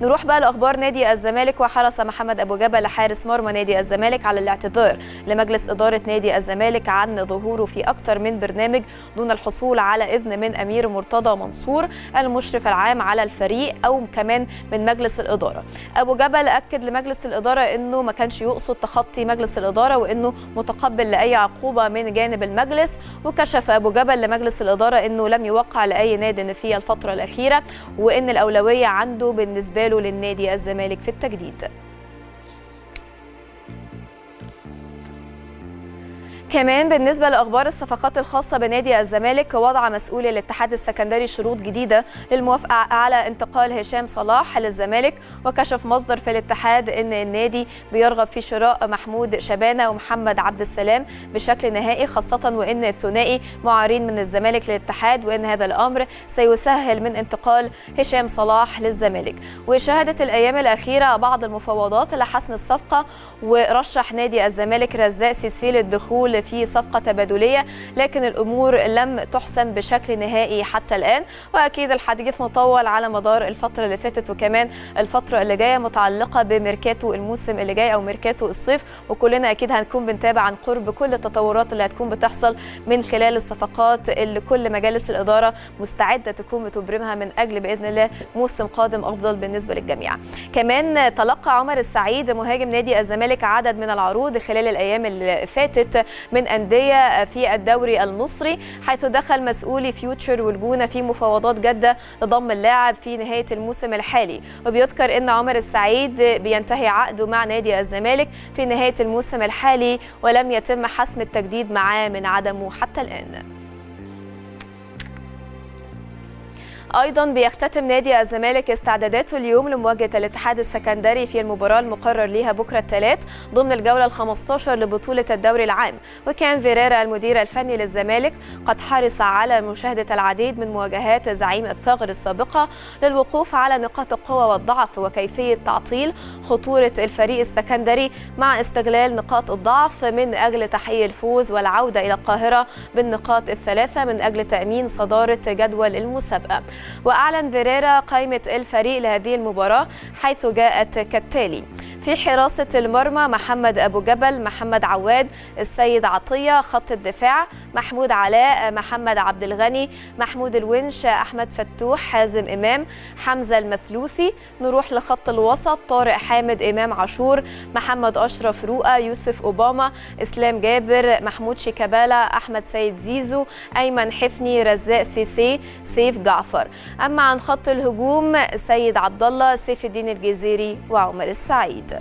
نروح بقى لاخبار نادي الزمالك وحرص محمد ابو جبل حارس مرمى نادي الزمالك على الاعتذار لمجلس اداره نادي الزمالك عن ظهوره في اكثر من برنامج دون الحصول على اذن من امير مرتضى منصور المشرف العام على الفريق او كمان من مجلس الاداره ابو جبل اكد لمجلس الاداره انه ما كانش يقصد تخطي مجلس الاداره وانه متقبل لاي عقوبه من جانب المجلس وكشف ابو جبل لمجلس الاداره انه لم يوقع لاي ناد في الفتره الاخيره وان الاولويه عنده بالنسبه له للنادي الزمالك في التجديد كمان بالنسبة لأخبار الصفقات الخاصة بنادي الزمالك وضع مسؤول الاتحاد السكندري شروط جديدة للموافقة على انتقال هشام صلاح للزمالك وكشف مصدر في الاتحاد أن النادي بيرغب في شراء محمود شبانة ومحمد عبد السلام بشكل نهائي خاصة وأن الثنائي معارين من الزمالك للاتحاد وأن هذا الأمر سيسهل من انتقال هشام صلاح للزمالك وشهدت الأيام الأخيرة بعض المفاوضات لحسم الصفقة ورشح نادي الزمالك رزاق سيسي للدخول في صفقة تبادلية لكن الأمور لم تحسم بشكل نهائي حتى الآن وأكيد الحديث مطول على مدار الفترة اللي فاتت وكمان الفترة اللي جاية متعلقة بميركاتو الموسم اللي جاي أو ميركاتو الصيف وكلنا أكيد هنكون بنتابع عن قرب كل التطورات اللي هتكون بتحصل من خلال الصفقات اللي كل مجالس الإدارة مستعدة تكون بتبرمها من أجل بإذن الله موسم قادم أفضل بالنسبة للجميع كمان تلقى عمر السعيد مهاجم نادي الزمالك عدد من العروض خلال الأيام اللي فاتت من أندية في الدوري المصري حيث دخل مسؤولي فيوتشر والجونة في مفاوضات جدة لضم اللاعب في نهاية الموسم الحالي وبيذكر أن عمر السعيد بينتهي عقده مع نادي الزمالك في نهاية الموسم الحالي ولم يتم حسم التجديد معاه من عدمه حتى الآن ايضا بيختتم نادي الزمالك استعداداته اليوم لمواجهه الاتحاد السكندري في المباراه المقرر ليها بكره الثلاث ضمن الجوله ال15 لبطوله الدوري العام وكان فيريرا المدير الفني للزمالك قد حرص على مشاهده العديد من مواجهات زعيم الثغر السابقه للوقوف على نقاط القوه والضعف وكيفيه تعطيل خطوره الفريق السكندري مع استغلال نقاط الضعف من اجل تحقيق الفوز والعوده الى القاهره بالنقاط الثلاثه من اجل تامين صداره جدول المسابقه وأعلن فيريرا قائمة الفريق لهذه المباراة حيث جاءت كالتالي في حراسة المرمى محمد أبو جبل محمد عواد السيد عطية خط الدفاع محمود علاء محمد عبد الغني محمود الونش أحمد فتوح حازم إمام حمزة المثلوثي نروح لخط الوسط طارق حامد إمام عاشور محمد أشرف رؤى يوسف أوباما إسلام جابر محمود شيكابالا أحمد سيد زيزو أيمن حفني رزاق سيسي سيف جعفر أما عن خط الهجوم سيد عبد الله سيف الدين الجزيري وعمر السعيد